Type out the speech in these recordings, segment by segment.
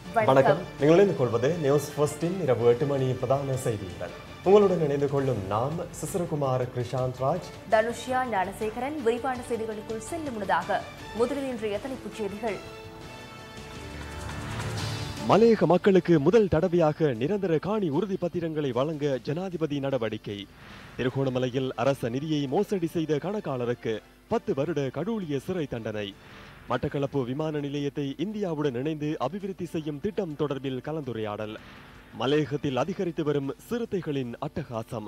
வணக்கம் நீங்கள் இணைந்து கொள்வது நியூஸ் ஃபர்ஸ்டின் இரவு எட்டு மணி பிரதான செய்திகள் உங்களுடன் இணைந்து கொள்ளும் நாம் சிசிரகுமார் கிருஷாந்த் ராஜ் தனுஷ்யா ஞானசேகரன் விரிவான செய்திகளுக்குள் செல்லும் முன்னதாக முதலில் இன்றைய தலைப்புச் செய்திகள் மலையக மக்களுக்கு முதல் தடவையாக நிரந்தர காணி உறுதி பத்திரங்களை வழங்க ஜனாதிபதி நடவடிக்கை திருகோணமலையில் அரச நிதியை மோசடி செய்த கணக்காளருக்கு பத்து வருட கடூழிய சிறை தண்டனை மட்டக்களப்பு விமான நிலையத்தை இந்தியாவுடன் இணைந்து அபிவிருத்தி செய்யும் திட்டம் தொடர்பில் கலந்துரையாடல் மலையகத்தில் அதிகரித்து வரும் சிறுத்தைகளின் அட்டகாசம்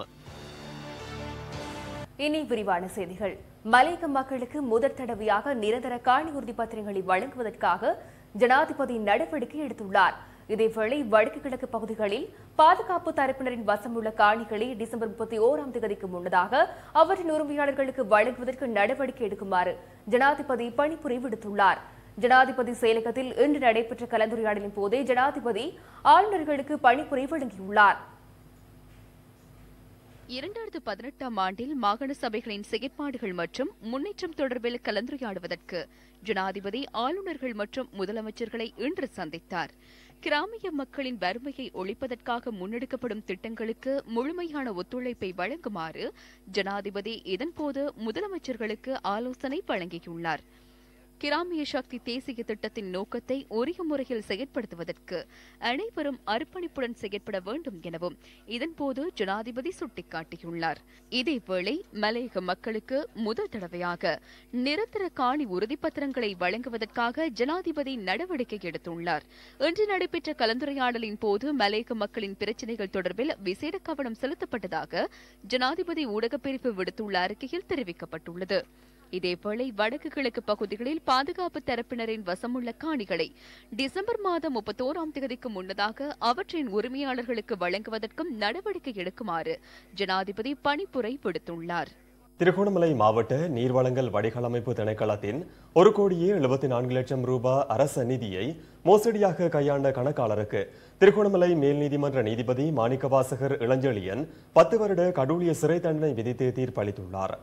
இனி விரிவான செய்திகள் மலையக மக்களுக்கு முதற் தடவையாக நிரந்தர காணி உறுதி பத்திரங்களை வழங்குவதற்காக ஜனாதிபதி நடவடிக்கை எடுத்துள்ளார் இதேவேளை வடக்கு கிழக்கு பகுதிகளில் பாதுகாப்பு தரப்பினரின் வசமுள்ள காணிகளை டிசம்பர் முப்பத்தி ஓராம் தேதிக்கு முன்னதாக அவற்றின் உரிமையாளர்களுக்கு வழங்குவதற்கு நடவடிக்கை எடுக்குமாறு ஜனாதிபதி பணிப்புரை விடுத்துள்ளார் ஜனாதிபதி செயலகத்தில் இன்று நடைபெற்ற கலந்துரையாடலின் போதே ஜனாதிபதி ஆளுநர்களுக்கு பணிப்புரை வழங்கியுள்ளார் இரண்டாயிரத்து பதினெட்டாம் ஆண்டில் மாகாண சபைகளின் செயற்பாடுகள் மற்றும் முன்னேற்றம் தொடர்பில் கலந்துரையாடுவதற்கு ஜனாதிபதி ஆளுநர்கள் மற்றும் முதலமைச்சர்களை இன்று சந்தித்தார் கிராமிய மக்களின் வறுமையை ஒழிப்பதற்காக முன்னெடுக்கப்படும் திட்டங்களுக்கு முழுமையான ஒத்துழைப்பை வழங்குமாறு ஜனாதிபதி இதன்போது முதலமைச்சர்களுக்கு ஆலோசனை வழங்கியுள்ளார் கிராமிய சக்தி தேசிய திட்டத்தின் நோக்கத்தை உரிய முறையில் செயற்படுத்துவதற்கு அனைவரும் அர்ப்பணிப்புடன் செயற்பட வேண்டும் எனவும் இதன்போது ஜனாதிபதி சுட்டிக்காட்டியுள்ளார் இதேவேளை மலையக மக்களுக்கு முதல் தடவையாக நிரந்தர காணி உறுதிப்பத்திரங்களை வழங்குவதற்காக ஜனாதிபதி நடவடிக்கை எடுத்துள்ளார் இன்று நடைபெற்ற கலந்துரையாடலின் போது மலையக மக்களின் பிரச்சினைகள் தொடர்பில் விசேட கவனம் செலுத்தப்பட்டதாக ஜனாதிபதி ஊடகப் பிரிவு விடுத்துள்ள அறிக்கையில் தெரிவிக்கப்பட்டுள்ளது இதேவேளை வடக்கு கிழக்கு பகுதிகளில் பாதுகாப்பு தரப்பினரின் வசமுள்ள காணிகளை டிசம்பர் மாதம் முப்பத்தோராம் தேதிக்கு முன்னதாக அவற்றின் உரிமையாளர்களுக்கு வழங்குவதற்கும் நடவடிக்கை எடுக்குமாறு ஜனாதிபதி பணிப்புரை விடுத்துள்ளார் திருகோணமலை மாவட்ட நீர்வளங்கள் வடிகாலமைப்பு திணைக்களத்தின் ஒரு கோடியே எழுபத்தி நான்கு லட்சம் ரூபாய் அரச நிதியை மோசடியாக கையாண்ட கணக்காளருக்கு திருகோணமலை மேல் நீதிமன்ற நீதிபதி மாணிக்கவாசகர் இளஞ்செழியன் பத்து வருட கடூழிய சிறை தண்டனை விதித்து தீர்ப்பளித்துள்ளார்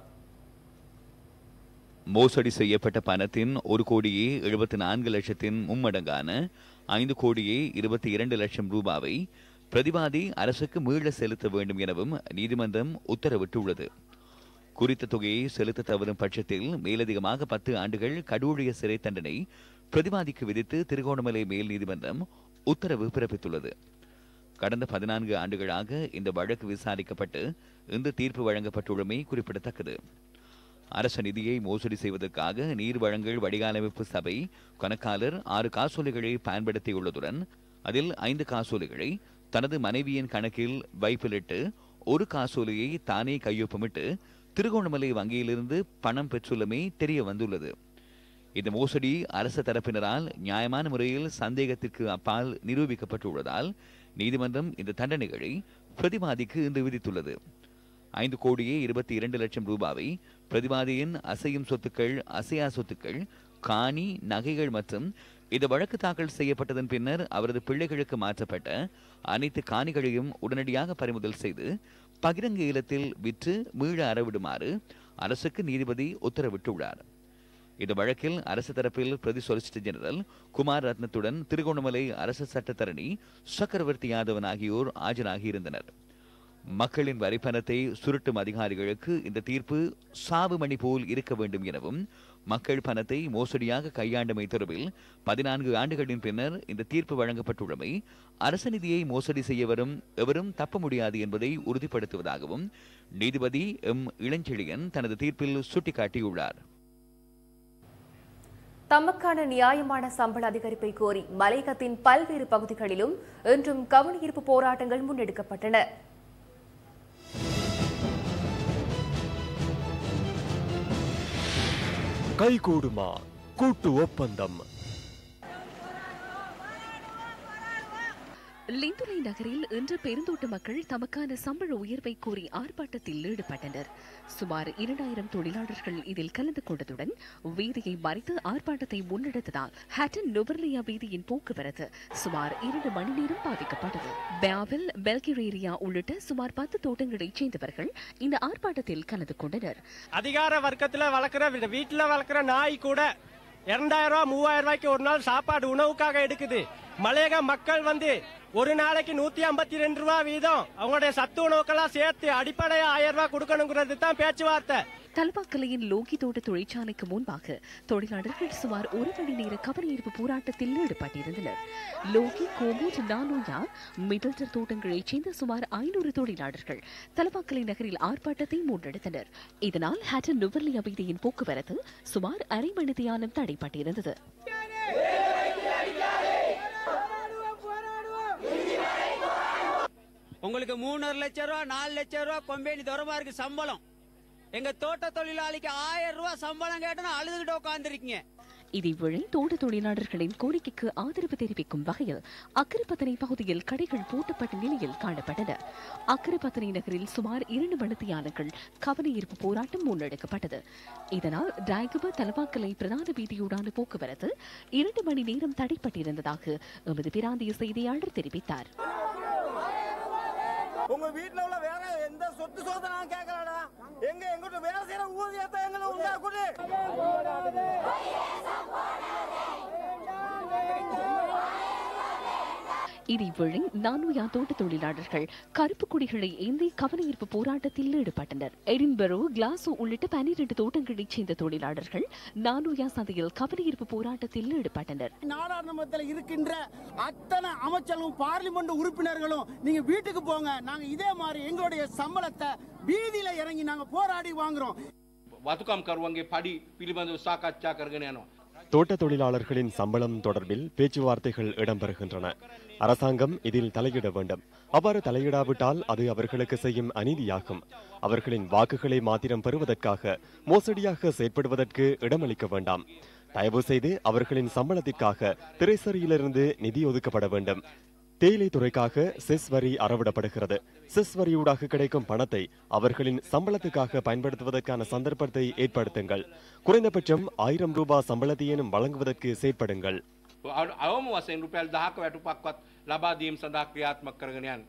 மோசடி செய்யப்பட்ட பணத்தின் ஒரு கோடியே எழுபத்தி நான்கு லட்சத்தின் மும்மடங்கான ஐந்து கோடியே இருபத்தி இரண்டு லட்சம் ரூபாவை பிரதிவாதி அரசுக்கு மீள செலுத்த வேண்டும் எனவும் நீதிமன்றம் உத்தரவிட்டுள்ளது குறித்த தொகையை செலுத்த தவறும் பட்சத்தில் மேலதிகமாக பத்து ஆண்டுகள் கடூழிய சிறை தண்டனை பிரதிவாதிக்கு விதித்து திருகோணமலை மேல் நீதிமன்றம் உத்தரவு பிறப்பித்துள்ளது கடந்த பதினான்கு ஆண்டுகளாக இந்த வழக்கு விசாரிக்கப்பட்டு இந்த தீர்ப்பு வழங்கப்பட்டுள்ளமை குறிப்பிடத்தக்கது அரச நிதியை மோசடி செய்வதற்காக நீர் வழங்கல் வடிகாலமைப்பு சபை கணக்காளர் ஆறு காசோலைகளை பயன்படுத்தியுள்ளதுடன் அதில் ஐந்து காசோலைகளை தனது மனைவியின் கணக்கில் வைப்பிலிட்டு ஒரு காசோலையை தானே கையொப்பமிட்டு திருகோணமலை வங்கியிலிருந்து பணம் பெற்றுள்ளமை தெரிய வந்துள்ளது இந்த மோசடி அரச தரப்பினரால் நியாயமான முறையில் சந்தேகத்திற்கு அப்பால் நிரூபிக்கப்பட்டுள்ளதால் நீதிமன்றம் இந்த தண்டனைகளை பிரதிவாதிக்கு இன்று விதித்துள்ளது ஐந்து கோடியே இருபத்தி இரண்டு லட்சம் ரூபாவை பிரதிவாதியின் அசையும் சொத்துக்கள் அசையா சொத்துக்கள் காணி நகைகள் மற்றும் இந்த வழக்கு தாக்கல் செய்யப்பட்டதன் பின்னர் அவரது பிள்ளைகளுக்கு மாற்றப்பட்ட அனைத்து காணிகளையும் உடனடியாக பறிமுதல் செய்து பகிரங்க இல்லத்தில் விற்று மீள அறவிடுமாறு அரசுக்கு நீதிபதி உத்தரவிட்டுள்ளார் இந்த வழக்கில் அரசு தரப்பில் பிரதி சொலிசிட்டர் ஜெனரல் குமார் ரத்னத்துடன் திருகோணமலை அரசு சட்டத்தரணி சக்கரவர்த்தி யாதவன் ஆகியோர் ஆஜராகியிருந்தனர் மக்களின் வரிப்பணத்தை சுருட்டும் அதிகாரிகளுக்கு இந்த தீர்ப்பு சாவு மணி போல் இருக்க வேண்டும் எனவும் மக்கள் பணத்தை மோசடியாக கையாண்டமை தொடர்பில் பதினான்கு ஆண்டுகளின் பின்னர் இந்த தீர்ப்பு வழங்கப்பட்டுள்ளமை அரச நிதியை மோசடி செய்ய வரும் எவரும் தப்ப முடியாது என்பதை உறுதிப்படுத்துவதாகவும் நீதிபதி எம் இளஞ்செழியன் தனது தீர்ப்பில் சுட்டிக்காட்டியுள்ளார் தமக்கான நியாயமான சம்பள அதிகரிப்பை கோரி மலையகத்தின் பல்வேறு பகுதிகளிலும் இன்றும் கவனஈர்ப்பு போராட்டங்கள் முன்னெடுக்கப்பட்டன கைகூடுமா கூட்டு ஒப்பந்தம் லிந்துலை நகரில் இன்று பெருந்தோட்ட மக்கள் தமக்கான சம்பள உயர்வை கோரி ஆர்ப்பாட்டத்தில் ஈடுபட்டனர் சுமார் இரண்டாயிரம் தொழிலாளர்கள் இதில் கலந்து கொண்டதுடன் வீதியை மறைத்து ஆர்ப்பாட்டத்தை முன்னெடுத்ததால் ஹேட்டன் நுவர்லியா வீதியின் போக்குவரத்து சுமார் இரண்டு மணி நேரம் பாதிக்கப்பட்டது பேவில் பெல்கிரேரியா உள்ளிட்ட சுமார் பத்து தோட்டங்களைச் சேர்ந்தவர்கள் இந்த ஆர்ப்பாட்டத்தில் கலந்து கொண்டனர் அதிகார வர்க்கத்துல வளர்க்குற வீட்டுல வளர்க்குற நாய் கூட இரண்டாயிரம் ரூபாய் மூவாயிரம் ரூபாய்க்கு ஒரு நாள் சாப்பாடு உணவுக்காக எடுக்குது மலையக மக்கள் வந்து ஒரு நாளைக்கு நூத்தி ஐம்பத்தி ரெண்டு ரூபாய் வீதம் அவங்களுடைய சத்து உணவுக்கெல்லாம் சேர்த்து அடிப்படையா ஆயிரம் ரூபாய் கொடுக்கணுங்கிறது தான் பேச்சுவார்த்தை தலப்பாக்கலையின் லோகி தோட்ட தொழிற்சாலைக்கு முன்பாக தொழிலாளர்கள் சுமார் ஒரு மணி நேர கவனஈர்ப்பு போராட்டத்தில் ஈடுபட்டிருந்தனர் லோகி கோமூட் நானோயா மிடல்டர் தோட்டங்களைச் சேர்ந்த சுமார் ஐநூறு தொழிலாளர்கள் தலப்பாக்கலை நகரில் ஆர்ப்பாட்டத்தை முன்னெடுத்தனர் இதனால் ஹேட்டன் நுவர்லி அமைதியின் போக்குவரத்து சுமார் அரை மணி தியானம் தடைப்பட்டிருந்தது உங்களுக்கு மூணரை லட்சம் ரூபா நாலு லட்சம் ரூபா கொம்பேனி துறமாருக்கு சம்பளம் எங்க தோட்ட தொழிலாளிக்கு ஆயிரம் ரூபாய் சம்பளம் கேட்டா அழுதுகிட்டு உட்காந்துருக்கீங்க இதேவேளை தோட்ட தொழிலாளர்களின் கோரிக்கைக்கு ஆதரவு தெரிவிக்கும் வகையில் அக்கரைப்பத்தனை பகுதியில் கடைகள் பூட்டப்பட்ட நிலையில் காணப்பட்டன அக்கரைப்பத்தனை நகரில் சுமார் இரண்டு மணித்தியாலங்கள் கவனஈர்ப்பு போராட்டம் முன்னெடுக்கப்பட்டது இதனால் டிராகுப தலவாக்கலை பிரதான வீதியூடான போக்குவரத்து இரண்டு மணி நேரம் தடைப்பட்டிருந்ததாக எமது பிராந்திய செய்தியாளர் தெரிவித்தார் உங்க வீட்டுல உள்ள வேற எந்த சொத்து சொத்தை நான் கேட்கலடா எங்க எங்கிட்ட வேலை செய்யற ஊதியத்தை எங்களை உண்டாக்குது இதேவேளை நானுயா தோட்ட தொழிலாளர்கள் கருப்பு கொடிகளை ஏந்தி கவனஈர்ப்பு போராட்டத்தில் ஈடுபட்டனர் எடின்பரோ கிளாசோ உள்ளிட்ட பனிரெண்டு தோட்டங்களைச் சேர்ந்த தொழிலாளர்கள் நானுயா சந்தையில் கவனஈர்ப்பு போராட்டத்தில் ஈடுபட்டனர் நாடாளுமன்றத்தில் இருக்கின்ற அத்தனை அமைச்சர்களும் பார்லிமெண்ட் உறுப்பினர்களும் நீங்க வீட்டுக்கு போங்க நாங்க இதே மாதிரி எங்களுடைய சம்பளத்தை வீதியில இறங்கி நாங்க போராடி வாங்குறோம் වතුකම් කරුවන්ගේ පඩි පිළිබඳව සාකච්ඡා කරගෙන යනවා. தோட்ட தொழிலாளர்களின் சம்பளம் தொடர்பில் பேச்சுவார்த்தைகள் இடம்பெறுகின்றன அரசாங்கம் இதில் தலையிட வேண்டும் அவ்வாறு தலையிடாவிட்டால் அது அவர்களுக்கு செய்யும் அநீதியாகும் அவர்களின் வாக்குகளை மாத்திரம் பெறுவதற்காக மோசடியாக செயற்படுவதற்கு இடமளிக்க வேண்டாம் தயவு செய்து அவர்களின் சம்பளத்திற்காக திரைசரியிலிருந்து நிதி ஒதுக்கப்பட வேண்டும் தேயிலை துறைக்காக செஸ் வரி அறவிடப்படுகிறது செஸ் வரியூடாக கிடைக்கும் பணத்தை அவர்களின் சம்பளத்துக்காக பயன்படுத்துவதற்கான சந்தர்ப்பத்தை ஏற்படுத்துங்கள் குறைந்தபட்சம் ஆயிரம் ரூபாய் சம்பளத்தையேனும் வழங்குவதற்கு செயற்படுங்கள் අව- අවම වසයෙන් රුපැල් දහක වැටුපක්වත් ලබාදීම් සඳහා ක්‍රියාත්මක කරගෙන යන්න.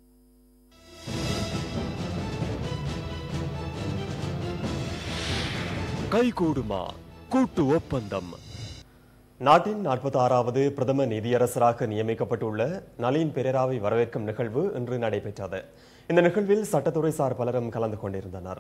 கைகூடுமா கூட்டு ஒப்பந்தம் நாட்டின் நாற்பத்தி ஆறாவது பிரதம நீதியரசராக நியமிக்கப்பட்டுள்ள நளின் பெரேராவை வரவேற்கும் நிகழ்வு இன்று நடைபெற்றது இந்த நிகழ்வில் சட்டத்துறை சார் பலரும் கலந்து கொண்டிருந்தனர்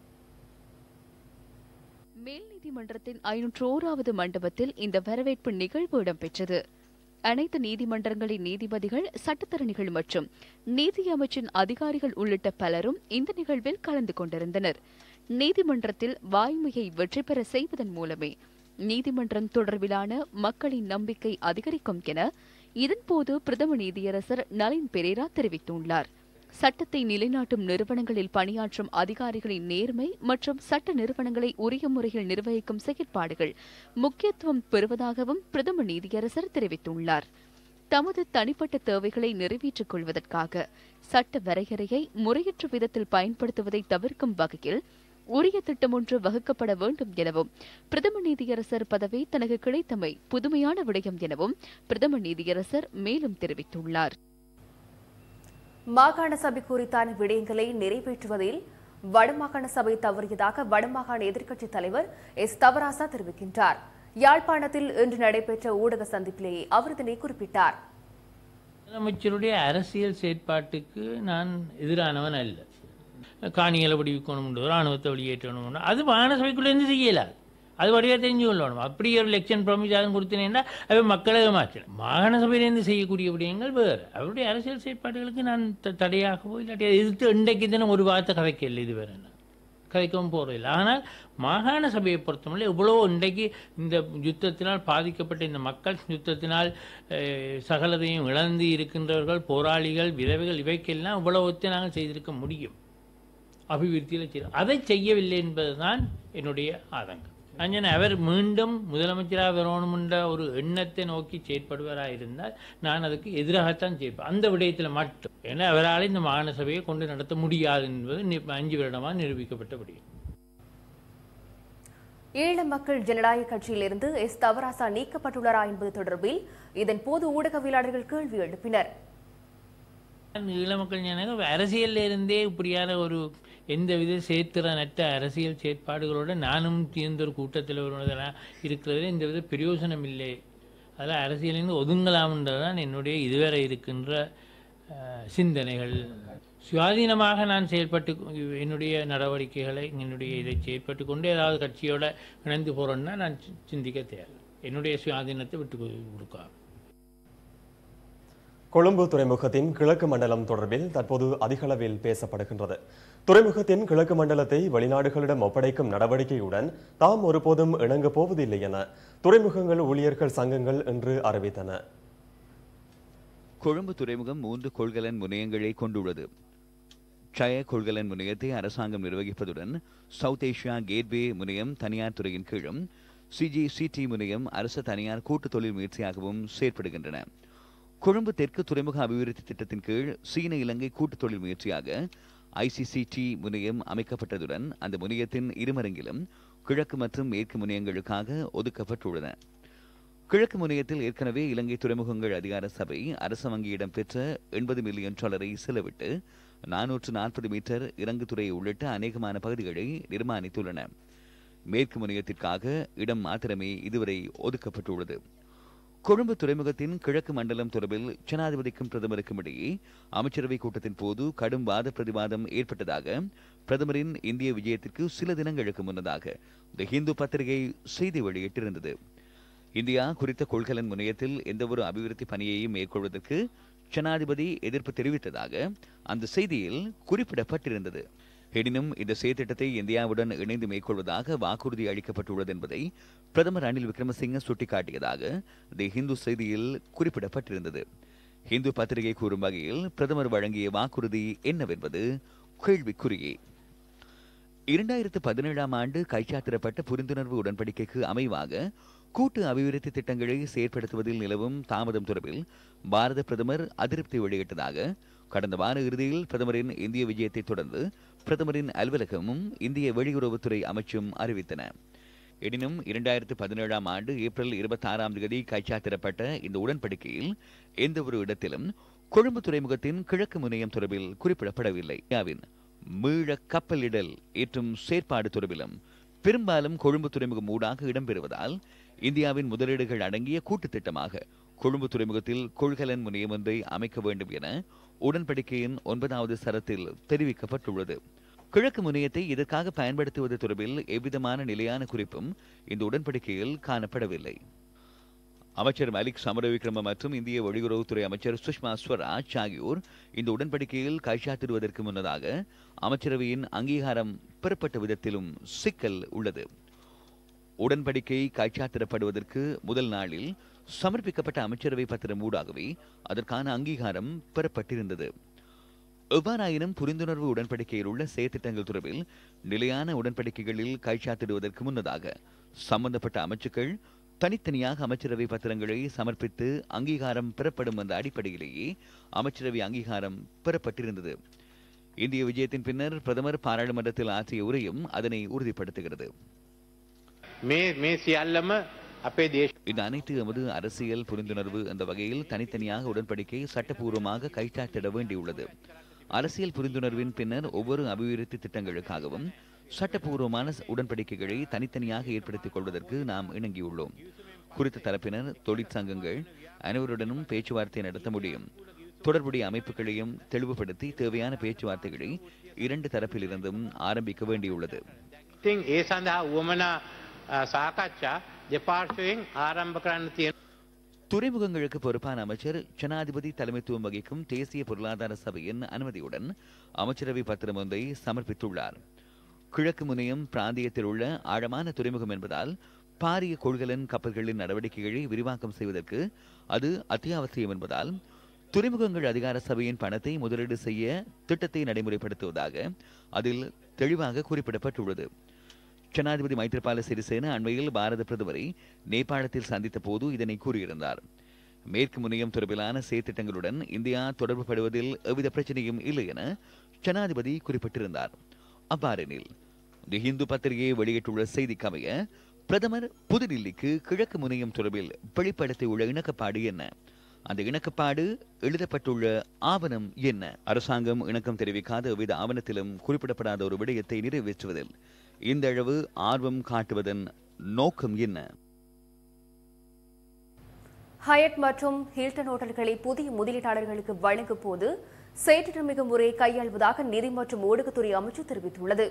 மேல் நீதிமன்றத்தின் ஐநூற்று ஓராவது மண்டபத்தில் இந்த வரவேற்பு நிகழ்வு இடம்பெற்றது அனைத்து நீதிமன்றங்களின் நீதிபதிகள் சட்டத்தரணிகள் மற்றும் நீதி அமைச்சின் அதிகாரிகள் உள்ளிட்ட பலரும் இந்த நிகழ்வில் கலந்து கொண்டிருந்தனர் நீதிமன்றத்தில் வாய்மையை வெற்றி பெற செய்வதன் மூலமே நீதிமன்றம் தொடர்பிலான மக்களின் நம்பிக்கை அதிகரிக்கும் என இதன்போது பிரதம நீதியரசர் நளின் பெரேரா தெரிவித்துள்ளார் சட்டத்தை நிலைநாட்டும் நிறுவனங்களில் பணியாற்றும் அதிகாரிகளின் நேர்மை மற்றும் சட்ட நிறுவனங்களை உரிய முறையில் நிர்வகிக்கும் செயற்பாடுகள் முக்கியத்துவம் பெறுவதாகவும் பிரதம நீதியரசர் தெரிவித்துள்ளார் தமது தனிப்பட்ட தேவைகளை நிறைவேற்றிக் கொள்வதற்காக சட்ட வரையறையை முறையற்ற விதத்தில் பயன்படுத்துவதை தவிர்க்கும் வகையில் உரிய திட்டம் ஒன்று வகுக்கப்பட வேண்டும் எனவும் பிரதம நீதியரசர் பதவி தனக்கு கிடைத்தமை புதுமையான விடயம் எனவும் பிரதம நீதியரசர் மேலும் தெரிவித்துள்ளார் மாகாண சபை குறித்தான விடயங்களை நிறைவேற்றுவதில் வடமாகாண சபை தவறியதாக வடமாகாண எதிர்க்கட்சித் தலைவர் எஸ் தவராசா தெரிவிக்கின்றார் யாழ்ப்பாணத்தில் இன்று நடைபெற்ற ஊடக சந்திப்பிலேயே அவர் இதனை குறிப்பிட்டார் முதலமைச்சருடைய அரசியல் செயற்பாட்டுக்கு நான் எதிரானவன் அல்ல காணிகளை விடுவிக்கணும் ராணுவத்தை வெளியேற்றணும் அது மாநசபைக்குள்ளேருந்து செய்யலாது அது வடிவாக தெரிஞ்சு கொள்ளணும் அப்படி ஒரு எலெக்ஷன் ப்ராமிஸ் யாரும் கொடுத்தேன்னா அவை மக்களை மாற்றணும் மாகாண சபையிலேருந்து செய்யக்கூடிய விடயங்கள் வேறு அவருடைய அரசியல் செயற்பாடுகளுக்கு நான் த- தடையாகவோ இல்லாட்டி அதை எதிர்த்து இன்றைக்கு தினம் ஒரு வார்த்தை கதைக்கல இது வேறு கதைக்கவும் போறதில்லை ஆனால் மாகாண சபையை பொறுத்தவரை எவ்வளோ இன்றைக்கு இந்த யுத்தத்தினால் பாதிக்கப்பட்ட இந்த மக்கள் யுத்தத்தினால் அஹ், சகலதையும் இழந்து இருக்கின்றவர்கள் போராளிகள் விதவைகள் இவைக்கெல்லாம் இவ்வளவுத்தை நாங்கள் செய்திருக்க முடியும் அபிவிருத்தியில் செய்ய அதை செய்யவில்லை என்பதுதான் என்னுடைய ஆதங்கம் அஞ்சன அவர் மீண்டும் முதலமைச்சராக வரணும் என்ற ஒரு எண்ணத்தை நோக்கி செயற்படுவராக இருந்தால் நான் அதுக்கு எதிராகத்தான் செயற்பேன் அந்த விடயத்தில் மட்டும் ஏன்னா அவரால் இந்த மாகாண சபையை கொண்டு நடத்த முடியாது என்பது நி- அஞ்சு வருடமாக நிரூபிக்கப்பட்ட விடயம் ஈழ மக்கள் ஜனநாயக கட்சியிலிருந்து எஸ் தவராசா நீக்கப்பட்டுள்ளாரா என்பது தொடர்பில் இதன் போது ஊடகவியலாளர்கள் கேள்வி எழுப்பினர் ஈழ மக்கள் ஜனநாயகம் அரசியல்ல இருந்தே இப்படியான ஒரு எந்தவித சேர்த்திறனற்ற அரசியல் செயற்பாடுகளோடு நானும் சேர்ந்த ஒரு கூட்டத்தில் வருவதெல்லாம் இருக்கிறதுல எந்தவித பிரயோசனம் இல்லை அதில் அரசியலிருந்து ஒதுங்கலாம்ன்றது தான் என்னுடைய இதுவரை இருக்கின்ற அஹ், சிந்தனைகள் சுயாதீனமாக நான் செயல்பட்டு என்னுடைய நடவடிக்கைகளை என்னுடைய இதை செயல்பட்டு கொண்டு ஏதாவது கட்சியோட இணைந்து போகிறேன்னா நான் சி- சிந்திக்க தேவை என்னுடைய சுயாதீனத்தை விட்டு கொடுக்காம கொழும்பு துறைமுகத்தின் கிழக்கு மண்டலம் தொடர்பில் தற்போது அதிகளவில் பேசப்படுகின்றது துறைமுகத்தின் கிழக்கு மண்டலத்தை வெளிநாடுகளிடம் ஒப்படைக்கும் நடவடிக்கையுடன் தாம் ஒருபோதும் இணங்கப் போவதில்லை என துறைமுகங்கள் ஊழியர்கள் சங்கங்கள் இன்று அறிவித்தன கொழும்பு துறைமுகம் மூன்று கொள்கலன் முனையங்களை கொண்டுள்ளது ட்ரய கொள்கலன் முனையத்தை அரசாங்கம் நிர்வகிப்பதுடன் சவுத் ஏசியா கேட்வே முனையம் தனியார் துறையின் கீழும் சிஜிசிடி முனையம் அரசு தனியார் கூட்டு தொழில் முயற்சியாகவும் செயற்படுகின்றன கொழும்பு தெற்கு துறைமுக அபிவிருத்தி திட்டத்தின் கீழ் சீன இலங்கை கூட்டு தொழில் முயற்சியாக ஐசிசிடி முனையம் அமைக்கப்பட்டதுடன் அந்த முனையத்தின் இருமரங்கிலும் கிழக்கு மற்றும் மேற்கு முனையங்களுக்காக ஒதுக்கப்பட்டுள்ளன கிழக்கு முனையத்தில் ஏற்கனவே இலங்கை துறைமுகங்கள் அதிகார சபை அரசு வங்கியிடம் பெற்ற எண்பது மில்லியன் டாலரை செலவிட்டு நானூற்று நாற்பது மீட்டர் இறங்குதுறை உள்ளிட்ட அநேகமான பகுதிகளை நிர்மாணித்துள்ளன மேற்கு முனையத்திற்காக இடம் மாத்திரமே இதுவரை ஒதுக்கப்பட்டுள்ளது கொழும்பு துறைமுகத்தின் கிழக்கு மண்டலம் தொடர்பில் ஜனாதிபதிக்கும் பிரதமருக்கும் இடையே அமைச்சரவை கூட்டத்தின் போது கடும் வாத பிரதிவாதம் ஏற்பட்டதாக பிரதமரின் இந்திய விஜயத்திற்கு சில தினங்களுக்கு முன்னதாக தி ஹிந்து பத்திரிகை செய்தி வெளியிட்டிருந்தது இந்தியா குறித்த கொள்கலன் முனையத்தில் எந்தவொரு அபிவிருத்தி பணியையும் மேற்கொள்வதற்கு ஜனாதிபதி எதிர்ப்பு தெரிவித்ததாக அந்த செய்தியில் குறிப்பிடப்பட்டிருந்தது எனினும் இந்த செயற்திட்டத்தை இந்தியாவுடன் இணைந்து மேற்கொள்வதாக வாக்குறுதி அளிக்கப்பட்டுள்ளது என்பதை பிரதமர் ரணில் விக்ரமசிங்க சுட்டிக்காட்டியதாக தி ஹிந்து செய்தியில் குறிப்பிடப்பட்டிருந்தது ஹிந்து பத்திரிகை கூறும் வகையில் பிரதமர் வழங்கிய வாக்குறுதி என்னவென்பது கேள்விக்குறியே இரண்டாயிரத்து பதினேழாம் ஆண்டு கைச்சாத்திடப்பட்ட புரிந்துணர்வு உடன்படிக்கைக்கு அமைவாக கூட்டு அபிவிருத்தி திட்டங்களை செயற்படுத்துவதில் நிலவும் தாமதம் தொடர்பில் பாரத பிரதமர் அதிருப்தி வெளியிட்டதாக கடந்த வார இறுதியில் பிரதமரின் இந்திய விஜயத்தை தொடர்ந்து பிரதமரின் அலுவலகமும் இந்திய வெளியுறவுத்துறை அமைச்சும் அறிவித்தன எனினும் இரண்டாயிரத்து பதினேழாம் ஆண்டு ஏப்ரல் இருபத்தி ஆறாம் தேதி கைச்சாத்திடப்பட்ட இந்த உடன்படிக்கையில் எந்த ஒரு இடத்திலும் கொழும்பு துறைமுகத்தின் கிழக்கு முனையம் தொடர்பில் குறிப்பிடப்படவில்லை இந்தியாவின் மீள கப்பலிடல் ஏற்றும் செயற்பாடு தொடர்பிலும் பெரும்பாலும் கொழும்பு துறைமுகம் ஊடாக இடம்பெறுவதால் இந்தியாவின் முதலீடுகள் அடங்கிய கூட்டுத் திட்டமாக கொழும்பு துறைமுகத்தில் கொள்கலன் முனையம் ஒன்றை அமைக்க வேண்டும் என உடன்படிக்கையின் ஒன்பதாவது சரத்தில் தெரிவிக்கப்பட்டுள்ளது கிழக்கு முனையத்தை இதற்காக பயன்படுத்துவது தொடர்பில் எவ்விதமான நிலையான குறிப்பும் இந்த உடன்படிக்கையில் காணப்படவில்லை அமைச்சர் மலிக் சமரவிக்ரம மற்றும் இந்திய வெளியுறவுத்துறை அமைச்சர் சுஷ்மா ஸ்வராஜ் ஆகியோர் இந்த உடன்படிக்கையில் கைச்சாத்திடுவதற்கு முன்னதாக அமைச்சரவையின் அங்கீகாரம் பெறப்பட்ட விதத்திலும் சிக்கல் உள்ளது உடன்படிக்கை கைச்சாத்திடப்படுவதற்கு முதல் நாளில் சமர்ப்பிக்கப்பட்ட அமைச்சரவை பத்திரம் ஊடாகவே அதற்கான அங்கீகாரம் பெறப்பட்டிருந்தது எவ்வாறாயினும் புரிந்துணர்வு உடன்படிக்கையில் உள்ள செயற்திட்டங்கள் தொடர்பில் நிலையான உடன்படிக்கைகளில் கைச்சாத்திடுவதற்கு முன்னதாக சம்பந்தப்பட்ட அமைச்சுக்கள் தனித்தனியாக அமைச்சரவை பத்திரங்களை சமர்ப்பித்து அங்கீகாரம் பெறப்படும் என்ற அடிப்படையிலேயே அமைச்சரவை அங்கீகாரம் பெறப்பட்டிருந்தது இந்திய விஜயத்தின் பின்னர் பிரதமர் பாராளுமன்றத்தில் ஆற்றிய உரையும் அதனை உறுதிப்படுத்துகிறது මේ මේ සියල්ලම අපේ දේශ இந்த அனைத்து எமது அரசியல் புரிந்துணர்வு என்ற வகையில் தனித்தனியாக உடன்படிக்கை சட்டப்பூர்வமாக கைச்சாத்திட வேண்டியுள்ளது அரசியல் புரிந்துணர்வின் பின்னர் ஒவ்வொரு அபிவிருத்தி திட்டங்களுக்காகவும் சட்டப்பூர்வமான உடன்படிக்கைகளை தனித்தனியாக ஏற்படுத்திக் கொள்வதற்கு நாம் இணங்கியுள்ளோம் குறித்த தரப்பினர் தொழிற்சங்கங்கள் அனைவருடனும் பேச்சுவார்த்தை நடத்த முடியும் தொடர்புடைய அமைப்புகளையும் தெளிவுபடுத்தி தேவையான பேச்சுவார்த்தைகளை இரண்டு தரப்பிலிருந்தும் ஆரம்பிக்க வேண்டியுள்ளது ඉතින් ඒ සඳහා වුවමනා අ, සාකච්ඡා දෙපාර්ශවයෙන් ආරම්භ කරන්න තියෙන துறைமுகங்களுக்கு பொறுப்பான அமைச்சர் ஜனாதிபதி தலைமைத்துவம் வகிக்கும் தேசிய பொருளாதார சபையின் அனுமதியுடன் அமைச்சரவை பத்திரம் ஒன்றை சமர்ப்பித்துள்ளார் கிழக்கு முனையம் பிராந்தியத்தில் உள்ள ஆழமான துறைமுகம் என்பதால் பாரிய கொள்கலன் கப்பல்களின் நடவடிக்கைகளை விரிவாக்கம் செய்வதற்கு அது அத்தியாவசியம் என்பதால் துறைமுகங்கள் அதிகார சபையின் பணத்தை முதலீடு செய்ய திட்டத்தை நடைமுறைப்படுத்துவதாக அதில் தெளிவாக குறிப்பிடப்பட்டுள்ளது ஜனாதிபதி மைத்ரிபால சிறிசேன அண்மையில் பாரத பிரதமரை நேபாளத்தில் சந்தித்த போது இதனை கூறியிருந்தார் மேற்கு முனையம் தொடர்பிலான செயற்திட்டங்களுடன் இந்தியா தொடர்பு படுவதில் எவ்வித பிரச்சனையும் இல்லை என ஜனாதிபதி குறிப்பிட்டிருந்தார் அவ்வாறெனில் தி ஹிந்து பத்திரிகையை வெளியிட்டுள்ள செய்திக்கமைய பிரதமர் புதுடில்லிக்கு கிழக்கு முனையம் தொடர்பில் வெளிப்படுத்தியுள்ள இணக்கப்பாடு என்ன அந்த இணக்கப்பாடு எழுதப்பட்டுள்ள ஆவணம் என்ன அரசாங்கம் இணக்கம் தெரிவிக்காத எவ்வித ஆவணத்திலும் குறிப்பிடப்படாத ஒரு விடயத்தை நிறைவேற்றுவதில் இந்த அளவு ஆர்வம் காட்டுவதன் நோக்கம் என்ன ஹயட் மற்றும் ஹில்டன் ஹோட்டல்களை புதிய முதலீட்டாளர்களுக்கு வழங்கும் போது செயற்றிறமிகு முறையை கையாள்வதாக நிதி மற்றும் ஊடகத்துறை அமைச்சு தெரிவித்துள்ளது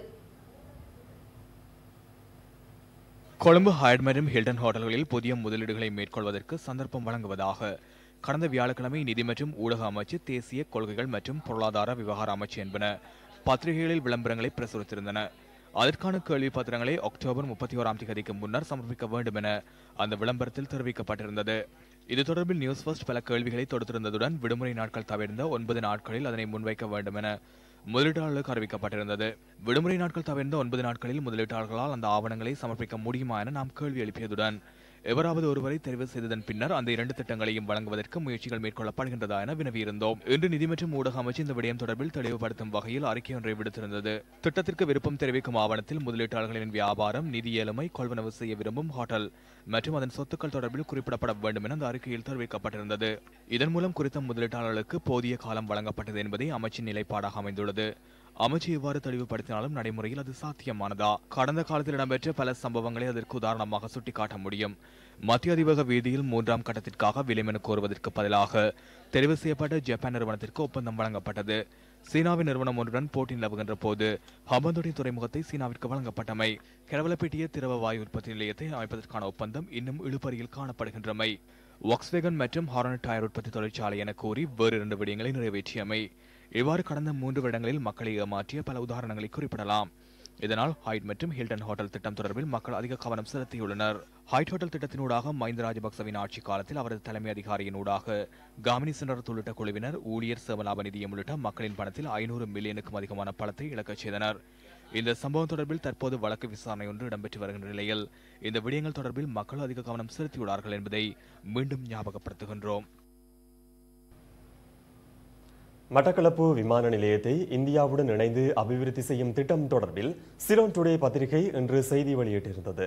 கொழும்பு ஹயட் மற்றும் ஹில்டன் ஹோட்டல்களில் புதிய முதலீடுகளை மேற்கொள்வதற்கு சந்தர்ப்பம் வழங்குவதாக கடந்த வியாழக்கிழமை நிதி மற்றும் ஊடக அமைச்சு தேசிய கொள்கைகள் மற்றும் பொருளாதார விவகார அமைச்சு என்பன பத்திரிகைகளில் விளம்பரங்களை பிரசுரித்திருந்தன அதற்கான கேள்வி பத்திரங்களை அக்டோபர் முப்பத்தி ஓராம் தேதிக்கு முன்னர் சமர்ப்பிக்க வேண்டும் என அந்த விளம்பரத்தில் தெரிவிக்கப்பட்டிருந்தது இது தொடர்பில் நியூஸ் ஃபர்ஸ்ட் பல கேள்விகளை தொடுத்திருந்ததுடன் விடுமுறை நாட்கள் தவிர்ந்த ஒன்பது நாட்களில் அதனை முன்வைக்க வேண்டும் என முதலீட்டாளர்களுக்கு அறிவிக்கப்பட்டிருந்தது விடுமுறை நாட்கள் தவிர்ந்த ஒன்பது நாட்களில் முதலீட்டாளர்களால் அந்த ஆவணங்களை சமர்ப்பிக்க முடியுமா என நாம் கேள்வி எழுப்பியதுடன் எவராவது ஒருவரை தெரிவு செய்ததன் பின்னர் அந்த இரண்டு திட்டங்களையும் வழங்குவதற்கு முயற்சிகள் மேற்கொள்ளப்படுகின்றதா என வினவியிருந்தோம் இன்று நிதி மற்றும் ஊடக அமைச்சு இந்த விடயம் தொடர்பில் தெளிவுபடுத்தும் வகையில் அறிக்கை ஒன்றை விடுத்திருந்தது திட்டத்திற்கு விருப்பம் தெரிவிக்கும் ஆவணத்தில் முதலீட்டாளர்களின் வியாபாரம் நிதி ஏழுமை கொள்வனவு செய்ய விரும்பும் ஹோட்டல் மற்றும் அதன் சொத்துக்கள் தொடர்பில் குறிப்பிடப்பட வேண்டும் என அந்த அறிக்கையில் தெரிவிக்கப்பட்டிருந்தது இதன் மூலம் குறித்த முதலீட்டாளர்களுக்கு போதிய காலம் வழங்கப்பட்டது என்பதே அமைச்சின் நிலைப்பாடாக அமைந்துள்ளது அமைச்சு இவ்வாறு தெளிவுபடுத்தினாலும் நடைமுறையில் அது சாத்தியமானதா கடந்த காலத்தில் இடம்பெற்ற பல சம்பவங்களை அதற்கு உதாரணமாக சுட்டிக்காட்ட முடியும் மத்திய அதிவேக வீதியில் மூன்றாம் கட்டத்திற்காக விலைமெனு கோருவதற்கு பதிலாக தெரிவு செய்யப்பட்ட ஜப்பான் நிறுவனத்திற்கு ஒப்பந்தம் வழங்கப்பட்டது சீனாவின் நிறுவனம் ஒன்றுடன் போட்டி நிலவுகின்ற போது ஹம்பந்தோடி துறைமுகத்தை சீனாவிற்கு வழங்கப்பட்டமை கெரவலப்பேட்டிய திரவ வாயு உற்பத்தி நிலையத்தை அமைப்பதற்கான ஒப்பந்தம் இன்னும் இழுபறியில் காணப்படுகின்றமை வாக்ஸ்வேகன் மற்றும் ஹாரன் டயர் உற்பத்தி தொழிற்சாலை என கூறி வேறு இரண்டு விடயங்களை நிறைவேற்றியமை இவ்வாறு கடந்த மூன்று வருடங்களில் மக்களை ஏமாற்றிய பல உதாரணங்களை குறிப்பிடலாம் இதனால் ஹைட் மற்றும் ஹில்டன் ஹோட்டல் திட்டம் தொடர்பில் மக்கள் அதிக கவனம் செலுத்தியுள்ளனர் ஹைட் ஹோட்டல் திட்டத்தினூடாக மஹிந்த ராஜபக்சவின் ஆட்சி காலத்தில் அவரது தலைமை அதிகாரியினூடாக காமினி சென்டர் உள்ளிட்ட குழுவினர் ஊழியர் சேவலாப நிதியம் உள்ளிட்ட மக்களின் பணத்தில் ஐநூறு மில்லியனுக்கும் அதிகமான பணத்தை இழக்கச் செய்தனர் இந்த சம்பவம் தொடர்பில் தற்போது வழக்கு விசாரணை ஒன்று இடம்பெற்று வருகின்ற நிலையில் இந்த விடயங்கள் தொடர்பில் மக்கள் அதிக கவனம் செலுத்தியுள்ளார்கள் என்பதை மீண்டும் ஞாபகப்படுத்துகின்றோம் மட்டக்களப்பு விமான நிலையத்தை இந்தியாவுடன் இணைந்து அபிவிருத்தி செய்யும் திட்டம் தொடர்பில் சிலோன் டுடே பத்திரிகை இன்று செய்தி வெளியிட்டிருந்தது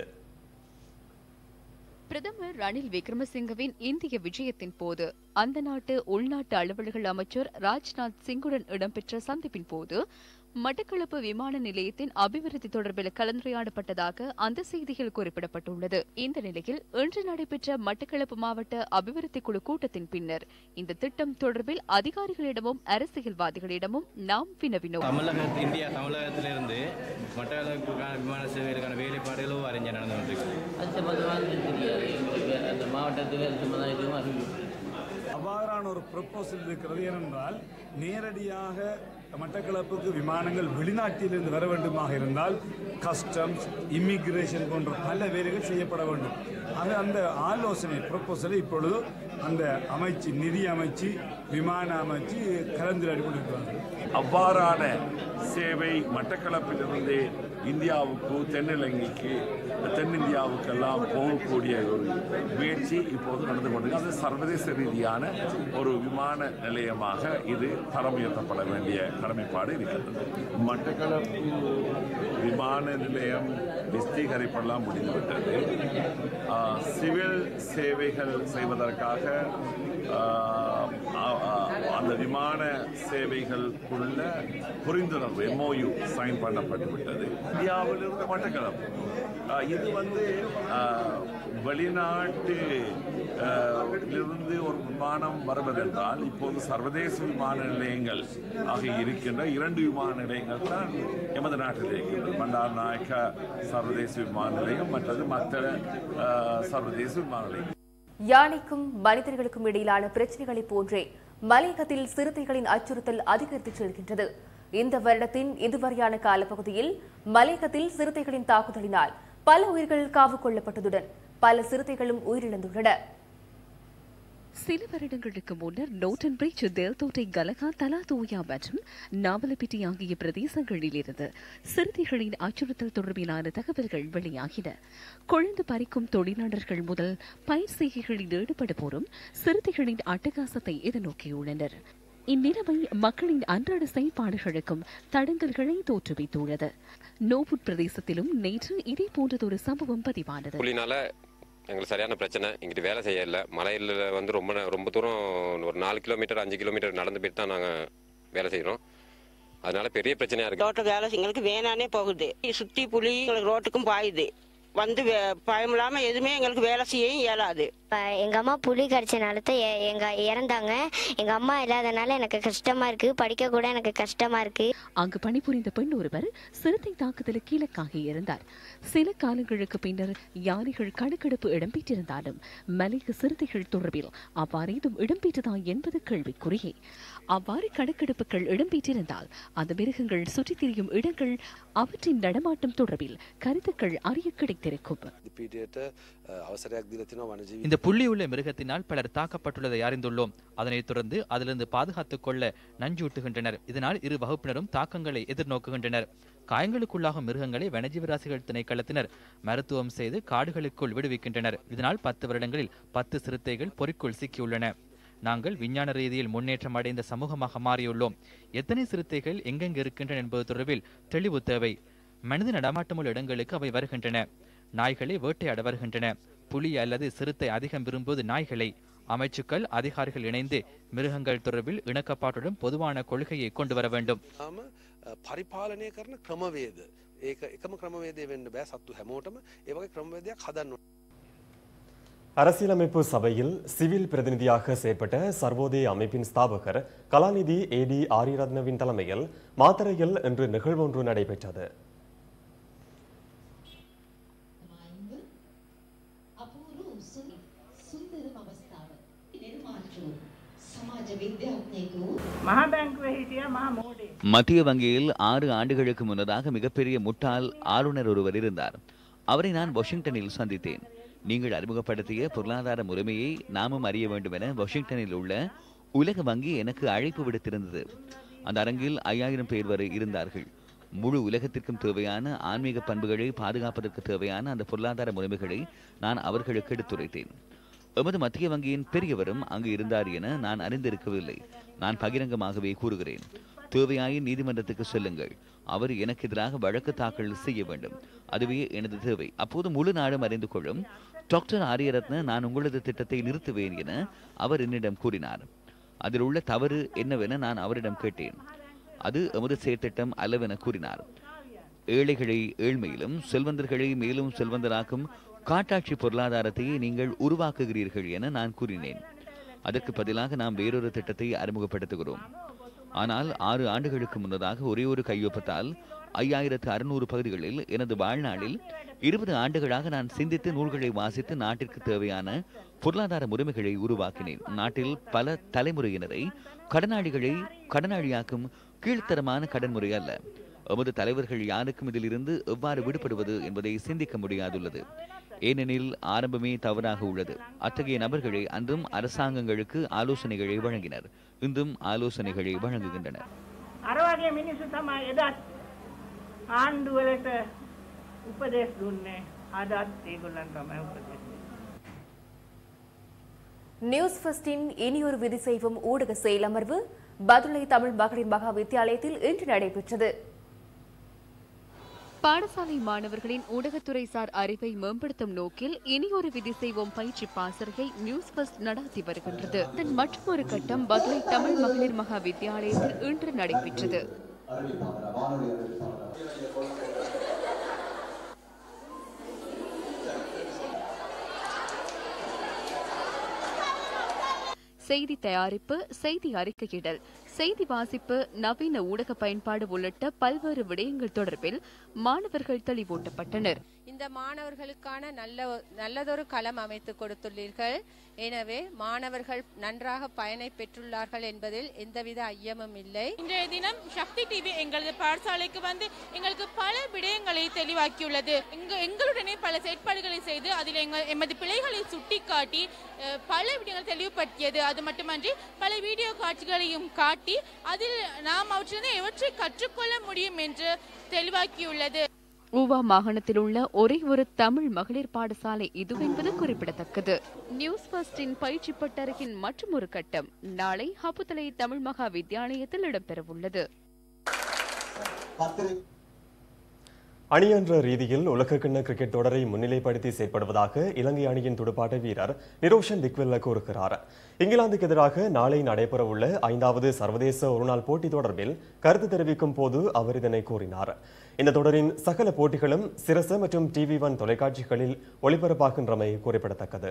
பிரதமர் ரணில் விக்ரமசிங்கவின் இந்திய விஜயத்தின் போது அந்த நாட்டு உள்நாட்டு அலுவல்கள் அமைச்சர் ராஜ்நாத் சிங்குடன் இடம்பெற்ற சந்திப்பின் போது மட்டக்களப்பு விமான நிலையத்தின் அபிவிருத்தி தொடர்பில் கலந்துரையாடப்பட்டதாக அந்த செய்தியில் குறிப்பிடப்பட்டுள்ளது இந்த நிலையில் இன்று நடைபெற்ற மட்டக்களப்பு மாவட்ட அபிவிருத்தி குழு கூட்டத்தின் பின்னர் இந்த திட்டம் தொடர்பில் அதிகாரிகளிடமும் அரசியல்வாதிகளிடமும் நாம் வினவினோம் தமிழக இந்தியா தமிழகத்திலிருந்து மட்டக்களப்புக்கான விமான சேவைகளுக்கான வேலைப்பாடுகளோ அறிஞ்ச நடந்து கொண்டிருக்கு அது சம்பந்தமாக தெரியாது எங்களுக்கு அந்த மாவட்டத்தில் அது சம்பந்தம் எதுவும் அறிவிப்பு அவ்வாறான ஒரு ப்ரொப்போசல் இருக்கிறது ஏனென்றால் நேரடியாக மட்டக்களப்புக்கு விமானங்கள் வெளிநாட்டிலிருந்து வர வேண்டுமாக இருந்தால் கஸ்டம்ஸ் இமிகிரேஷன் போன்ற பல வேலைகள் செய்யப்பட வேண்டும் அது அந்த ஆலோசனை ப்ரொப்போசலை இப்பொழுது அந்த அமைச்சு நிதி அமைச்சு விமான அமைச்சு கலந்துரையாடி கொண்டிருக்கிறார்கள் அவ்வாறான சேவை மட்டக்களப்பிலிருந்து இந்தியாவுக்கு தென்னிலங்கைக்கு தென்னிந்தியாவுக்கெல்லாம் போகக்கூடிய ஒரு முயற்சி இப்போது நடந்து கொண்டிருக்கு அது சர்வதேச ரீதியான ஒரு விமான நிலையமாக இது தரம் உயர்த்தப்பட வேண்டிய கடமைப்பாடு இருக்கிறது மட்டக்களப்பு விமான நிலையம் விஸ்தீகரிப்பெல்லாம் முடிந்துவிட்டது ஆஹ், சிவில் சேவைகள் செய்வதற்காக ஆஹ், ஆ- ஆ- அந்த விமான சேவைகளுக்குள்ள புரிந்துணர்வு எம்ஓயு சைன் பண்ணப்பட்டு விட்டது இந்தியாவிலிருந்து மட்டக்களப்பு ஆஹ், இது வந்து ஆஹ், வெளிநாட்டு ஆஹ், இருந்து ஒரு விமானம் வருவதென்றால் இப்போது சர்வதேச விமான நிலையங்கள் ஆக இருக்கின்ற இரண்டு விமான நிலையங்கள் தான் எமது நாட்டில் இருக்கின்றது பண்டார் நாயக்கா சர்வதேச விமான நிலையம் மற்றது மற்ற ஆஹ், சர்வதேச விமான நிலையம் யானைக்கும் மனிதர்களுக்கும் இடையிலான பிரச்சனைகளை போன்றே மலையகத்தில் சிறுத்தைகளின் அச்சுறுத்தல் அதிகரித்து செல்கின்றது இந்த வருடத்தின் இதுவரையான காலப்பகுதியில் மலையகத்தில் சிறுத்தைகளின் தாக்குதலினால் பல உயிர்கள் காவு கொள்ளப்பட்டதுடன் பல சிறுத்தைகளும் உயிரிழந்துள்ளன சில வருடங்களுக்கு முன்னர் நோட்டன் பிரிட்ஜ் தேல்தோட்டை கலகா தலா தூயா மற்றும் நாவலப்பிட்டி ஆகிய பிரதேசங்களிலிருந்து சிறுத்தைகளின் அச்சுறுத்தல் தொடர்பிலான தகவல்கள் வெளியாகின கொழுந்து பறிக்கும் தொழிலாளர்கள் முதல் பயிர் செய்கைகளில் ஈடுபடுவோரும் சிறுத்தைகளின் அட்டகாசத்தை எதிர்நோக்கியுள்ளனர் இந்நிலைமை மக்களின் அன்றாட செயல்பாடுகளுக்கும் தடங்கல்களை தோற்றுவித்துள்ளது நோபுட் பிரதேசத்திலும் நேற்று இதே போன்றதொரு சம்பவம் பதிவானது புலினால எங்களுக்கு சரியான பிரச்சனை இங்கிட்டு வேலை செய்ய இல்லை மலையில் வந்து ரொம்ப நே- ரொம்ப தூரம் ஒரு நாலு கிலோமீட்டர் அஞ்சு கிலோமீட்டர் நடந்து போயிட்டு தான் நாங்கள் வேலை செய்கிறோம் அதனால பெரிய பிரச்சனையாக இருக்குது தோட்ட வேலை எங்களுக்கு வேணானே போகுது சுத்தி புலி எங்களுக்கு ரோட்டுக்கும் பாயுது வந்து வே- பயம் இல்லாம எதுவுமே எங்களுக்கு வேலை செய்யவும் இயலாது இப்போ எங்கள் அம்மா புலி கடிச்சனால தான் எ- எங்க இறந்தாங்க எங்கள் அம்மா இல்லாதனால எனக்கு கஷ்டமாக இருக்குது படிக்க கூட எனக்கு கஷ்டமாக இருக்குது அங்கு பணிபுரிந்த பெண் ஒருவர் சிறுத்தை தாக்குதலுக்கு இலக்காகி இருந்தார் சில காலங்களுக்கு பின்னர் யானைகள் கணக்கெடுப்பு இடம்பெற்றிருந்தாலும் மலைக்கு சிறுத்தைகள் தொடர்பில் அவ்வாறு ஏதும் இடம்பெற்றதா என்பது கேள்விக்குறியே அவ்வாறு கணக்கெடுப்புகள் இடம்பெற்றிருந்தால் அந்த மிருகங்கள் சுற்றித் திரியும் இடங்கள் அவற்றின் நடமாட்டம் தொடர்பில் கருத்துக்கள் அறிய கிடைத்திருக்கும் පීටයට අවසරයක් දිල තිනවා වනජීවි இந்த புள்ளியுள்ள மிருகத்தினால் பலர் தாக்கப்பட்டுள்ளதை அறிந்துள்ளோம் அதனைத் தொடர்ந்து அதிலிருந்து பாதுகாத்துக் கொள்ள நஞ்சூட்டுகின்றனர் இதனால் இரு வகுப்பினரும் தாக்கங்களை எதிர்நோக்குகின்றனர் காயங்களுக்குள்ளாகும் மிருகங்களை வனஜீவராசிகள் திணைக்களத்தினர் மருத்துவம் செய்து காடுகளுக்குள் விடுவிக்கின்றனர் இதனால் பத்து வருடங்களில் பத்து சிறுத்தைகள் பொறிக்குள் சிக்கியுள்ளன நாங்கள் விஞ்ஞான ரீதியில் முன்னேற்றம் அடைந்த சமூகமாக மாறியுள்ளோம் எத்தனை சிறுத்தைகள் எங்கெங்கு இருக்கின்றன என்பது தொடர்பில் தெளிவு தேவை மனித நடமாட்டமுள்ள இடங்களுக்கு அவை வருகின்றன நாய்களை வேட்டையாட வருகின்றன புலி அல்லது சிறுத்தை அதிகம் விரும்புவது நாய்களை அமைச்சுக்கள் அதிகாரிகள் இணைந்து மிருகங்கள் தொடர்பில் இணக்கப்பாட்டுடன் பொதுவான கொள்கையை கொண்டு வர வேண்டும் ම පරිපාලනය කරන ක්‍රමවේද ඒක එකම ක්‍රමවේදය වෙන්න බෑ සත්තු හැමෝටම ඒවගේ ක්‍රමවේදයක් හදන්න ඕනේ. அரசியலமைப்பு சபையில் சிவில் பிரதிநிதியாக செயற்பட்ட சர்வோதய அமைப்பின் ஸ்தாபகர் கலாநிதி ஏடி ஆரியரத்னவின் தலைமையில் மாத்தறையில் இன்று நிகழ்வொன்று நடைபெற்றது මහා බැංකුවේ හිටිය මහා මෝඩේ மத்திய வங்கியில் ஆறு ஆண்டுகளுக்கு முன்னதாக மிகப்பெரிய முட்டாள் ஆளுநர் ஒருவர் இருந்தார் அவரை நான் வாஷிங்டனில் சந்தித்தேன் நீங்கள் அறிமுகப்படுத்திய பொருளாதார முறைமையை நாமும் அறிய வேண்டும் என வாஷிங்டனில் உள்ள உலக வங்கி எனக்கு அழைப்பு விடுத்திருந்தது அந்த அரங்கில் ஐயாயிரம் பேர் வரை இருந்தார்கள் முழு உலகத்திற்கும் தேவையான ஆன்மீக பண்புகளை பாதுகாப்பதற்கு தேவையான அந்த பொருளாதார முறைமைகளை நான் அவர்களுக்கு எடுத்துரைத்தேன் எமது மத்திய வங்கியின் பெரியவரும் அங்கு இருந்தார் என நான் அறிந்திருக்கவில்லை நான் பகிரங்கமாகவே கூறுகிறேன் தேவையாயின் நீதிமன்றத்துக்கு செல்லுங்கள் அவர் எனக்கு எதிராக வழக்கு தாக்கல் செய்ய வேண்டும் அதுவே எனது தேவை அப்போது முழு நாடும் அறிந்து கொள்ளும் டாக்டர் ஆரியரத்ன நான் உங்களது திட்டத்தை நிறுத்துவேன் என அவர் என்னிடம் கூறினார் அதில் உள்ள தவறு என்னவென நான் அவரிடம் கேட்டேன் அது எமது செயற்திட்டம் அல்லவென கூறினார் ஏழைகளை ஏழ்மையிலும் செல்வந்தர்களை மேலும் செல்வந்தராக்கும் காட்டாட்சி பொருளாதாரத்தையே நீங்கள் உருவாக்குகிறீர்கள் என நான் கூறினேன் அதற்கு பதிலாக நாம் வேறொரு திட்டத்தை அறிமுகப்படுத்துகிறோம் ஆனால் ஆறு ஆண்டுகளுக்கு முன்னதாக ஒரே ஒரு கையொப்பத்தால் ஐயாயிரத்து அறுநூறு பகுதிகளில் எனது வாழ்நாளில் இருபது ஆண்டுகளாக நான் சிந்தித்து நூல்களை வாசித்து நாட்டிற்கு தேவையான பொருளாதார முறைமைகளை உருவாக்கினேன் நாட்டில் பல தலைமுறையினரை கடனாளிகளை கடனாளியாக்கும் கீழ்த்தரமான கடன் முறை அல்ல எமது தலைவர்கள் யாருக்கும் இதிலிருந்து எவ்வாறு விடுபடுவது என்பதை சிந்திக்க முடியாதுள்ளது ஏனெனில் ஆரம்பமே தவறாக உள்ளது அத்தகைய நபர்களை அன்றும் அரசாங்கங்களுக்கு ஆலோசனைகளை வழங்கினர் இன்றும் ஆலோசனைகளை வழங்குகின்றனர் අර වගේ මිනිස්සු තමයි එදත් ආණ්ඩුවලට උපදෙස් දුන්නේ අදත් ඒගොල්ලන් තමයි උපදෙස් දුන්නේ. நியூஸ் ஃபர்ஸ்டின் இனியொரு விதி செய்வோம் ஊடக செயலமர்வு பதுளை தமிழ் மகளிர் மகா வித்தியாலயத்தில் இன்று நடைபெற்றது பாடசாலை மாணவர்களின் ஊடகத்துறை சார் அறிவை மேம்படுத்தும் நோக்கில் இனியொரு விதி செய்வோம் பயிற்சி பாசறையை நியூஸ் ஃபர்ஸ்ட் நடத்தி வருகின்றது இதன் மற்றொரு கட்டம் பதுளை தமிழ் மகளிர் மகா வித்தியாலயத்தில் இன்று நடைபெற்றது செய்தி தயாரிப்பு செய்தி அறிக்கையிடல் செய்தி வாசிப்பு நவீன ஊடக பயன்பாடு உள்ளிட்ட பல்வேறு விடயங்கள் தொடர்பில் மாணவர்கள் தெளிவூட்டப்பட்டனர் இந்த மாணவர்களுக்கான நல்ல நல்லதொரு களம் அமைத்து கொடுத்துள்ளீர்கள் எனவே மாணவர்கள் நன்றாக பயனை பெற்றுள்ளார்கள் என்பதில் எந்தவித ஐயமும் இல்லை இன்றைய தினம் சக்தி டிவி எங்களது பாடசாலைக்கு வந்து எங்களுக்கு பல விடயங்களை தெளிவாக்கியுள்ளது எங்க எங்களுடனே பல செயற்பாடுகளை செய்து அதில் எங்கள் எமது பிழைகளை சுட்டிக்காட்டி அஹ், பல விடயங்களை தெளிவுபடுத்தியது அது மட்டுமன்றி பல வீடியோ காட்சிகளையும் காட்டி அதில் நாம் அவற்றிலிருந்து எவற்றை கற்றுக்கொள்ள முடியும் என்று தெளிவாக்கியுள்ளது ஊவா மாகாணத்தில் உள்ள ஒரே ஒரு தமிழ் மகளிர் பாடசாலை இதுவென்பது குறிப்பிடத்தக்கது நியூஸ் ஃபர்ஸ்டின் பயிற்சி பட்டறையின் மற்றும் ஒரு கட்டம் நாளை ஹப்புத்தலை தமிழ் மகா வித்தியாலயத்தில் இடம்பெறவுள்ளது அணி என்ற ரீதியில் உலகக்கிண்ண கிரிக்கெட் தொடரை முன்னிலைப்படுத்தி செயற்படுவதாக இலங்கை அணியின் துடுப்பாட்ட வீரர் நிரோஷன் டிக்வெல்ல கூறுகிறார் இங்கிலாந்துக்கு எதிராக நாளை நடைபெறவுள்ள ஐந்தாவது சர்வதேச ஒருநாள் போட்டி தொடர்பில் கருத்து தெரிவிக்கும் போது அவர் இதனை கூறினார் இந்த தொடரின் சகல போட்டிகளும் சிரச மற்றும் டிவி ஒன் தொலைக்காட்சிகளில் ஒளிபரப்பாகின்றமை குறிப்பிடத்தக்கது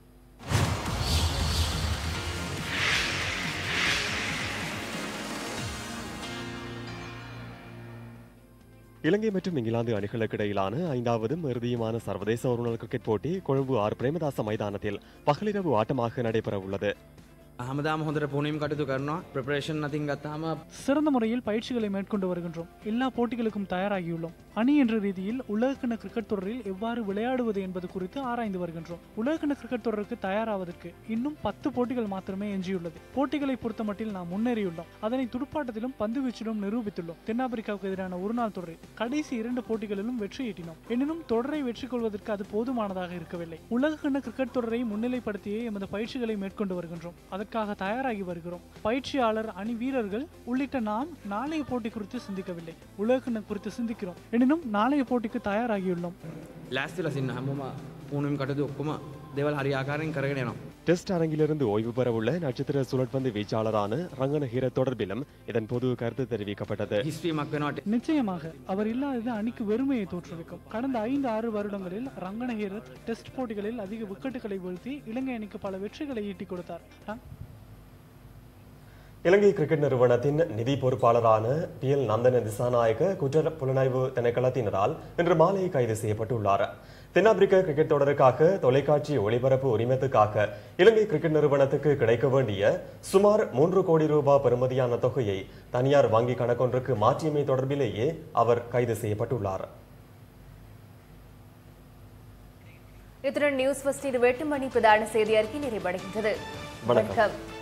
இலங்கை மற்றும் இங்கிலாந்து அணிகளுக்கு இடையிலான ஐந்தாவதும் இறுதியுமான சர்வதேச ஒருநாள் கிரிக்கெட் போட்டி கொழும்பு ஆர் பிரேமதாச மைதானத்தில் பகலிரவு ஆட்டமாக நடைபெற உள்ளது හැමදාම හොඳට පුනීම් කටයුතු කරනවා ප්‍රප්‍රේෂන් අතින් ගත්තාම சிறந்த முறையில் பயிற்சிகளை மேற்கொண்டு வருகின்றோம் எல்லா போட்டிகளுக்கும் தயாராகியுள்ளோம் அணி என்ற ரீதியில் உலகக்கிண கிரிக்கெட் தொடரில் எவ்வாறு விளையாடுவது என்பது குறித்து ஆராய்ந்து வருகின்றோம் உலகக்கிண கிரிக்கெட் தொடருக்கு தயாராவதற்கு இன்னும் பத்து போட்டிகள் மாத்திரமே எஞ்சியுள்ளது போட்டிகளை பொறுத்தமட்டில் நாம் முன்னேறியுள்ளோம் அதனை துடுப்பாட்டத்திலும் பந்து வீச்சிலும் நிரூபித்துள்ளோம் தென்னாப்பிரிக்காவுக்கு எதிரான ஒருநாள் தொடரில் கடைசி இரண்டு போட்டிகளிலும் வெற்றி ஈட்டினோம் எனினும் தொடரை வெற்றி கொள்வதற்கு அது போதுமானதாக இருக்கவில்லை உலகக்கிண கிரிக்கெட் தொடரை முன்னிலைப்படுத்தியே எமது பயிற்சிகளை மேற்கொண்டு வருகின்றோம் அதற்காக தயாராகி வருகிறோம் பயிற்சியாளர் அணி வீரர்கள் உள்ளிட்ட நாம் நாளைய போட்டி குறித்து சிந்திக்கவில்லை உலகக்கிண குறித்து சிந்திக்கிறோம் எனினும் நாளைய போட்டிக்கு தயாராகியுள்ளோம் ලෑස්තිල සින්න හැමෝම පුනුම් කටයුතු ඔක්කොම දෙවල් හරි ආකාරයෙන් කරගෙන යනවා. டெஸ்ட் அரங்கிலிருந்து ஓய்வு பெறவுள்ள நட்சத்திர சுழற்பந்து வீச்சாளரான ரங்கன ஹீர தொடர்பிலும் இதன் பொது கருத்து தெரிவிக்கப்பட்டது හිස්වීමක් වෙනවාට நிச்சயமாக அவர் இல்லாதது அணிக்கு வெறுமையை தோற்றுவிக்கும் கடந்த ஐந்து ஆறு வருடங்களில் ரங்கன ஹீரத் டெஸ்ட் போட்டிகளில் அதிக விக்கெட்டுகளை வீழ்த்தி இலங்கை அணிக்கு பல வெற்றிகளை ஈட்டிக் கொடுத்தார் ரங்- இலங்கை கிரிக்கெட் நிறுவனத்தின் நிதி பொறுப்பாளரான பி எல் நந்தன திசாநாயக்க குற்ற புலனாய்வு திணைக்களத்தினரால் இன்று மாலை கைது செய்யப்பட்டுள்ளார் தென்னாப்பிரிக்க கிரிக்கெட் தொடருக்காக தொலைக்காட்சி ஒளிபரப்பு உரிமத்துக்காக இலங்கை கிரிக்கெட் நிறுவனத்துக்கு கிடைக்க வேண்டிய சுமார் மூன்று கோடி ரூபாய் பெறுமதியான தொகையை தனியார் வங்கி கணக்கொன்றுக்கு மாற்றியமை தொடர்பிலேயே அவர் கைது செய்யப்பட்டுள்ளார் இத்துடன் நியூஸ் ஃபர்ஸ்ட் இது எட்டு மணி பிரதான செய்தி அறிக்கை நிறைவடைகின்றது வணக்கம். வணக்கம்